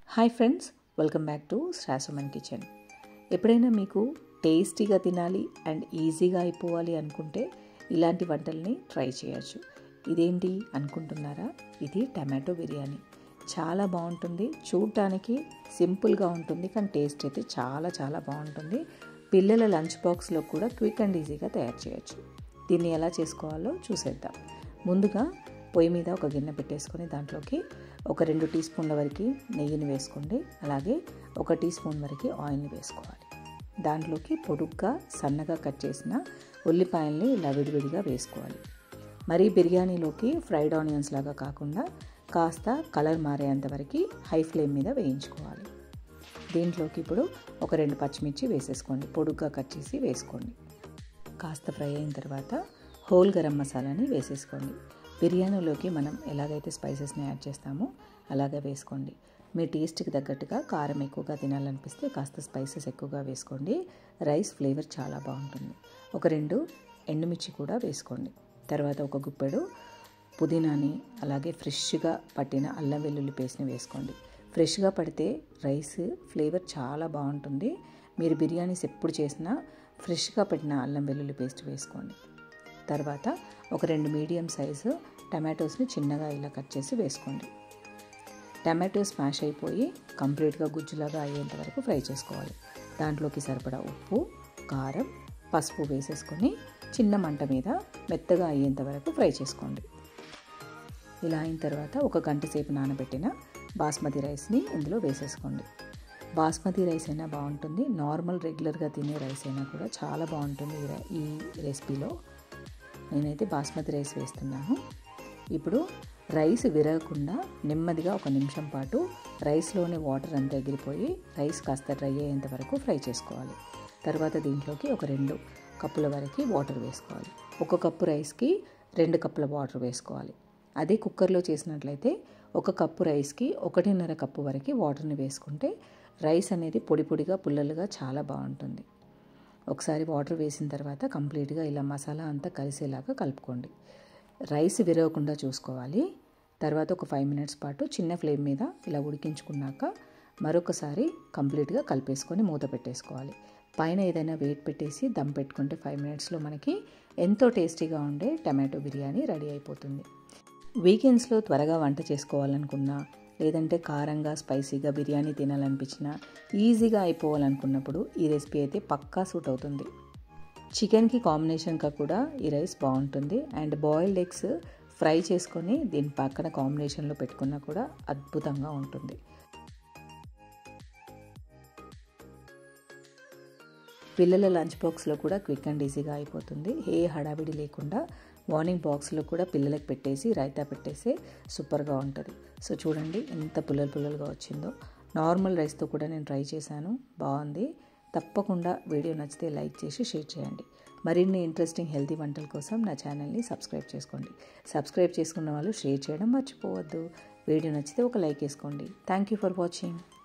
hi friends welcome back to శ్రాసమన్ kitchen ఎప్పుడైనా మీకు టేస్టీగా తినాలి అండ్ ఈజీగా అయిపోవాలి అనుకుంటే ఇలాంటి వంటల్ని ట్రై చేయొచ్చు ఇదేంటి అనుకుంటున్నారా ఇది టమాటో బిర్యానీ చాలా బాగుంటుంది చూడటానికి సింపుల్గా ఉంటుంది కానీ టేస్ట్ అయితే చాలా చాలా బాగుంటుంది పిల్లల లంచ్ బాక్స్లో కూడా క్విక్ అండ్ ఈజీగా తయారు చేయొచ్చు దీన్ని ఎలా చేసుకోవాలో చూసేద్దాం ముందుగా పొయ్యి మీద ఒక గిన్నె పెట్టేసుకొని దాంట్లోకి ఒక రెండు టీ స్పూన్ల వరకు నెయ్యిని వేసుకోండి అలాగే ఒక టీ స్పూన్ వరకు ఆయిల్ని వేసుకోవాలి దాంట్లోకి పొడుగ్గా సన్నగా కట్ చేసిన ఉల్లిపాయల్ని ఇలా విడివిడిగా వేసుకోవాలి మరి బిర్యానీలోకి ఫ్రైడ్ ఆనియన్స్ లాగా కాకుండా కాస్త కలర్ మారేంత వరకు హై ఫ్లేమ్ మీద వేయించుకోవాలి దీంట్లోకి ఇప్పుడు ఒక రెండు పచ్చిమిర్చి వేసేసుకోండి పొడుగ్గా కట్ చేసి వేసుకోండి కాస్త ఫ్రై అయిన తర్వాత హోల్ గరం మసాలాని వేసేసుకోండి బిర్యానీలోకి మనం ఎలాగైతే స్పైసెస్ని యాడ్ చేస్తామో అలాగే వేసుకోండి మీ టేస్ట్కి తగ్గట్టుగా కారం ఎక్కువగా తినాలనిపిస్తే కాస్త స్పైసెస్ ఎక్కువగా వేసుకోండి రైస్ ఫ్లేవర్ చాలా బాగుంటుంది ఒక రెండు ఎండుమిర్చి కూడా వేసుకోండి తర్వాత ఒక గుప్పెడు పుదీనాని అలాగే ఫ్రెష్గా పట్టిన అల్లం వెల్లుల్లి పేస్ట్ని వేసుకోండి ఫ్రెష్గా పడితే రైస్ ఫ్లేవర్ చాలా బాగుంటుంది మీరు బిర్యానీస్ ఎప్పుడు చేసినా ఫ్రెష్గా పెట్టిన అల్లం వెల్లుల్లి పేస్ట్ వేసుకోండి తర్వాత ఒక రెండు మీడియం సైజు టమాటోస్ని చిన్నగా ఇలా కట్ చేసి వేసుకోండి టమాటో స్మాష్ అయిపోయి కంప్లీట్గా గుజ్జులాగా అయ్యేంత వరకు ఫ్రై చేసుకోవాలి దాంట్లోకి సరిపడా ఉప్పు కారం పసుపు వేసేసుకొని చిన్న మంట మీద మెత్తగా అయ్యేంత వరకు ఫ్రై చేసుకోండి ఇలా అయిన తర్వాత ఒక గంట సేపు నానబెట్టిన బాస్మతి రైస్ని ఇందులో వేసేసుకోండి బాస్మతి రైస్ అయినా బాగుంటుంది నార్మల్ రెగ్యులర్గా తినే రైస్ అయినా కూడా చాలా బాగుంటుంది ఈ రెసిపీలో నేనైతే బాస్మతి రైస్ వేస్తున్నాను ఇప్పుడు రైస్ విరగకుండా నెమ్మదిగా ఒక నిమిషం పాటు రైస్లోని వాటర్ అంతా ఎగిరిపోయి రైస్ కాస్త డ్రై అయ్యేంత వరకు ఫ్రై చేసుకోవాలి తర్వాత దీంట్లోకి ఒక రెండు కప్పుల వరకు వాటర్ వేసుకోవాలి ఒక కప్పు రైస్కి రెండు కప్పుల వాటర్ వేసుకోవాలి అదే కుక్కర్లో చేసినట్లయితే ఒక కప్పు రైస్కి ఒకటిన్నర కప్పు వరకు వాటర్ని వేసుకుంటే రైస్ అనేది పొడి పొడిగా పుల్లలుగా చాలా బాగుంటుంది ఒకసారి వాటర్ వేసిన తర్వాత కంప్లీట్గా ఇలా మసాలా అంతా కలిసేలాగా కలుపుకోండి రైస్ విరవకుండా చూసుకోవాలి తర్వాత ఒక ఫైవ్ మినిట్స్ పాటు చిన్న ఫ్లేమ్ మీద ఇలా ఉడికించుకున్నాక మరొకసారి కంప్లీట్గా కలిపేసుకొని మూత పెట్టేసుకోవాలి పైన ఏదైనా వెయిట్ పెట్టేసి దమ్ పెట్టుకుంటే ఫైవ్ మినిట్స్లో మనకి ఎంతో టేస్టీగా ఉండే టమాటో బిర్యానీ రెడీ అయిపోతుంది వీకెండ్స్లో త్వరగా వంట చేసుకోవాలనుకున్నా లేదంటే కారంగా స్పైసీగా బిర్యానీ తినాలనిపించినా ఈజీగా అయిపోవాలనుకున్నప్పుడు ఈ రెసిపీ అయితే పక్కా సూట్ అవుతుంది చికెన్కి కాంబినేషన్గా కూడా ఈ రైస్ బాగుంటుంది అండ్ బాయిల్డ్ ఎగ్స్ ఫ్రై చేసుకొని దీని పక్కన కాంబినేషన్లో పెట్టుకున్నా కూడా అద్భుతంగా ఉంటుంది పిల్లల లంచ్ బాక్స్లో కూడా క్విక్ అండ్ ఈజీగా అయిపోతుంది ఏ హడావిడి లేకుండా మార్నింగ్ బాక్స్లో కూడా పిల్లలకి పెట్టేసి రైతా పెట్టేసి సూపర్గా ఉంటుంది సో చూడండి ఎంత పుల్లలు పుల్లలుగా వచ్చిందో నార్మల్ రైస్తో కూడా నేను ట్రై చేశాను బాగుంది తప్పకుండా వీడియో నచ్చితే లైక్ చేసి షేర్ చేయండి మరిన్ని ఇంట్రెస్టింగ్ హెల్తీ వంటల కోసం నా ఛానల్ని సబ్స్క్రైబ్ చేసుకోండి సబ్స్క్రైబ్ చేసుకున్న వాళ్ళు షేర్ చేయడం మర్చిపోవద్దు వీడియో నచ్చితే ఒక లైక్ వేసుకోండి థ్యాంక్ యూ ఫర్ వాచింగ్